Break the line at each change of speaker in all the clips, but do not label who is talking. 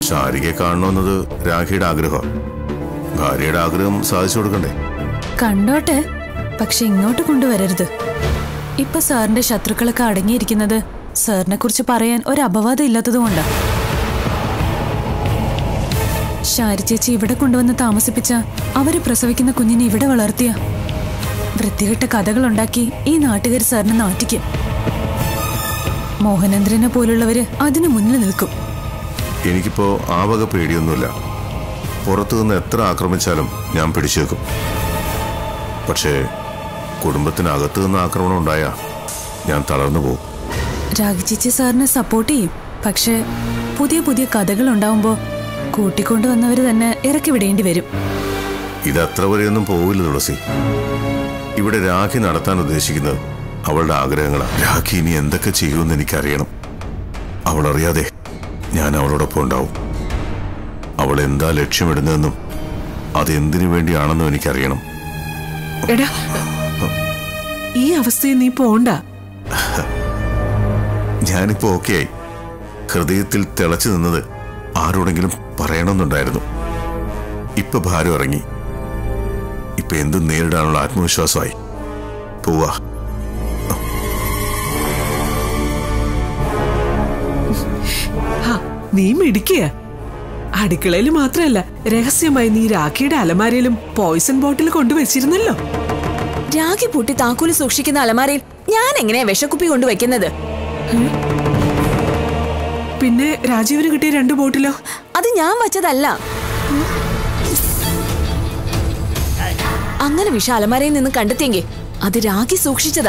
ശാരികയെ കാണണമെന്നത് രാഖിയുടെ ആഗ്രഹം ഭാര്യയുടെ ആഗ്രഹം സാധിച്ചു കൊടുക്കണ്ടേ
കണ്ടോട്ടെ പക്ഷെ ഇങ്ങോട്ട് കൊണ്ടുവരരുത് ഇപ്പൊ സാറിന്റെ ശത്രുക്കളൊക്കെ അടങ്ങിയിരിക്കുന്നത് സാറിനെ കുറിച്ച് പറയാൻ ഒരു അപവാദം ഇല്ലാത്തതുകൊണ്ടാ ഷാരി ചേച്ചി ഇവിടെ കൊണ്ടുവന്ന് താമസിപ്പിച്ച അവര് പ്രസവിക്കുന്ന കുഞ്ഞിനെ ഇവിടെ വളർത്തിയ വൃത്തികെട്ട കഥകളുണ്ടാക്കി ഈ നാട്ടുകാർ സാറിനെ നാട്ടിക്കും മോഹനേന്ദ്രനെ പോലുള്ളവര് അതിനു മുന്നിൽ നിൽക്കും
എനിക്കിപ്പോ ആ വക പേടിയൊന്നുമില്ല പുറത്തു നിന്ന് എത്ര ആക്രമിച്ചാലും ഞാൻ പിടിച്ചു വെക്കും പക്ഷേ കുടുംബത്തിനകത്തു നിന്ന് ആക്രമണം ഉണ്ടായാ ഞാൻ തളർന്നു പോകും
രാഗിച്ചിച്ചി സാറിനെ സപ്പോർട്ട് ചെയ്യും പക്ഷേ പുതിയ പുതിയ കഥകൾ ഉണ്ടാവുമ്പോ കൂട്ടിക്കൊണ്ടുവന്നവര് തന്നെ ഇറക്കി വിടേണ്ടി വരും
ഇത് അത്ര വരെയൊന്നും പോവില്ല തുളസി ഇവിടെ രാഖി നടത്താൻ ഉദ്ദേശിക്കുന്നത് അവളുടെ ആഗ്രഹങ്ങളാണ് രാഖി ഇനി എന്തൊക്കെ ചെയ്യുമെന്ന് എനിക്കറിയണം അവൾ അറിയാതെ ഞാൻ അവളോടൊപ്പം ഉണ്ടാവും അവൾ എന്താ ലക്ഷ്യമിടുന്നതെന്നും അത് എന്തിനു വേണ്ടിയാണെന്നും എനിക്കറിയണം
എടാ ഈ അവസ്ഥയിൽ നീ പോണ്ട
ഞാനിപ്പോ ഓക്കെ ആയി ഹൃദയത്തിൽ തിളച്ചു നിന്നത് ആരോടെങ്കിലും പറയണമെന്നുണ്ടായിരുന്നു ഇപ്പൊ ഭാരം ഇറങ്ങി ഇപ്പൊ എന്തും നേരിടാനുള്ള ആത്മവിശ്വാസമായി പോവാ
ഹാ, നീ മിടിക്കുക അടുക്കളയിൽ മാത്രമല്ല രഹസ്യമായി നീ രാഖിയുടെ അലമാരയിലും പോയിസൺ ബോട്ടിൽ കൊണ്ടുവച്ചിരുന്നല്ലോ
രാഗി പൂട്ടി താക്കോല് സൂക്ഷിക്കുന്ന അലമാരയിൽ ഞാൻ എങ്ങനെയാ വിഷക്കുപ്പി കൊണ്ടുവയ്ക്കുന്നത്
പിന്നെ രാജീവിന് കിട്ടിയ രണ്ട് ബോട്ടിലോ
അത് ഞാൻ വച്ചതല്ല അങ്ങനെ വിഷ അലമാരയിൽ നിന്ന് കണ്ടെത്തിയെങ്കിൽ അത് രാഗി സൂക്ഷിച്ചതാ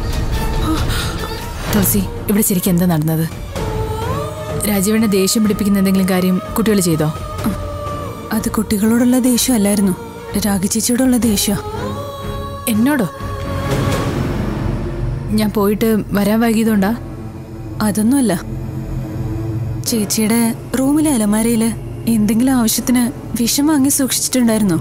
തുളസി ഇവിടെ ശരിക്കും എന്താ നടന്നത് രാജീവിനെ ദേഷ്യം പിടിപ്പിക്കുന്ന എന്തെങ്കിലും കാര്യം കുട്ടികൾ ചെയ്തോ
അത് കുട്ടികളോടുള്ള ദേഷ്യമല്ലായിരുന്നു രാഗി ചേച്ചിയോടുള്ള ദേഷ്യ
എന്നോടോ ഞാൻ പോയിട്ട് വരാൻ വൈകിയതുകൊണ്ടാ
അതൊന്നുമല്ല ചേച്ചിയുടെ റൂമിലെ അലമാരയില് എന്തെങ്കിലും ആവശ്യത്തിന് വിഷം വാങ്ങി സൂക്ഷിച്ചിട്ടുണ്ടായിരുന്നോ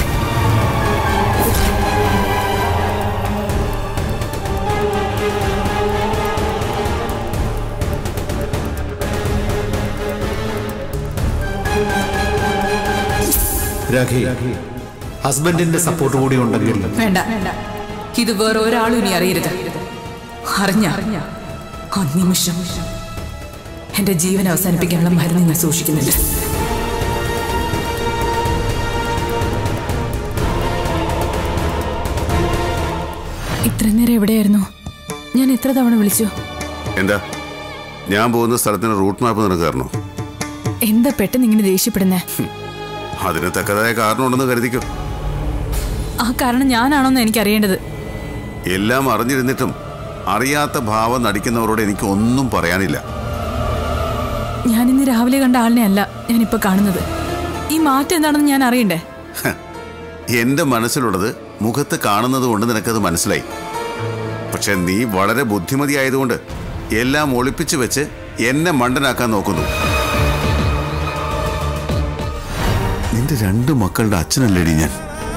രാഖി ഹസ്ബൻഡിന്റെ സപ്പോർട്ട് കൂടി ഉണ്ടെങ്കിൽ
വേണ്ട ഇത് വേറെ ഒരാളും ഇനി അറിയരുത് അറിഞ്ഞ ആ നിമിഷം എന്റെ ജീവൻ അവസാനിപ്പിക്കാനുള്ള മരുന്ന് ഞാൻ സൂക്ഷിക്കുന്നുണ്ട് ഇത്ര നേരം എവിടെയായിരുന്നു ഞാൻ എത്ര തവണ വിളിച്ചു
എന്താ ഞാൻ പോകുന്ന സ്ഥലത്തിന് റൂട്ട് മാപ്പ് നിനക്ക് തരണോ
എന്താ പെട്ടെന്ന് ഇങ്ങനെ ദേഷ്യപ്പെടുന്നേ
അതിന് തക്കതായ കാരണമുണ്ടെന്ന് കരുതിക്കോ
ആ കാരണം ഞാനാണോന്ന് എനിക്ക് അറിയേണ്ടത്
എല്ലാം അറിഞ്ഞിരുന്നിട്ടും അറിയാത്ത ഭാവം നടിക്കുന്നവരോട് എനിക്ക് ഒന്നും പറയാനില്ല
ഞാൻ ഇന്ന് രാവിലെ കണ്ട ആളിനെ അല്ല ഞാനിപ്പോ കാണുന്നത് ഈ മാറ്റം എന്താണെന്ന് ഞാൻ അറിയണ്ടേ
ഹ, എന്റെ മനസ്സിലുള്ളത് മുഖത്ത് കാണുന്നത് കൊണ്ട് നിനക്കത് മനസ്സിലായി പക്ഷെ നീ വളരെ ബുദ്ധിമതിയായതുകൊണ്ട് എല്ലാം ഒളിപ്പിച്ചു വെച്ച് എന്നെ മണ്ടനാക്കാൻ നോക്കുന്നു നിന്റെ രണ്ട് മക്കളുടെ അച്ഛനല്ലേടി ഞാൻ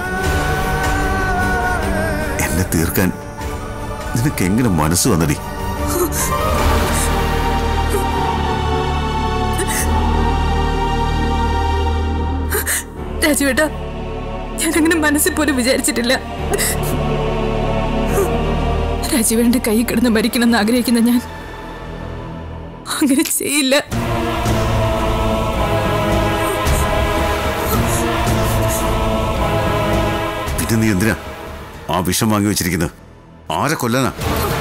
എന്നെ തീർക്കാൻ നിനക്ക് എങ്ങനെ മനസ്സ് വന്നടി
രാജുവേട്ടാ ഞാനങ്ങനെ മനസ്സിൽ പോലും വിചാരിച്ചിട്ടില്ല രാജുവേട്ടന്റെ കൈ കിടന്ന് മരിക്കണമെന്ന് ആഗ്രഹിക്കുന്ന ഞാൻ അങ്ങനെ ചെയ്യില്ല
പിന്നെ നീ എന്തിനാ ആ വിഷം വാങ്ങി വെച്ചിരിക്കുന്നത് ആരെ കൊല്ലാനാ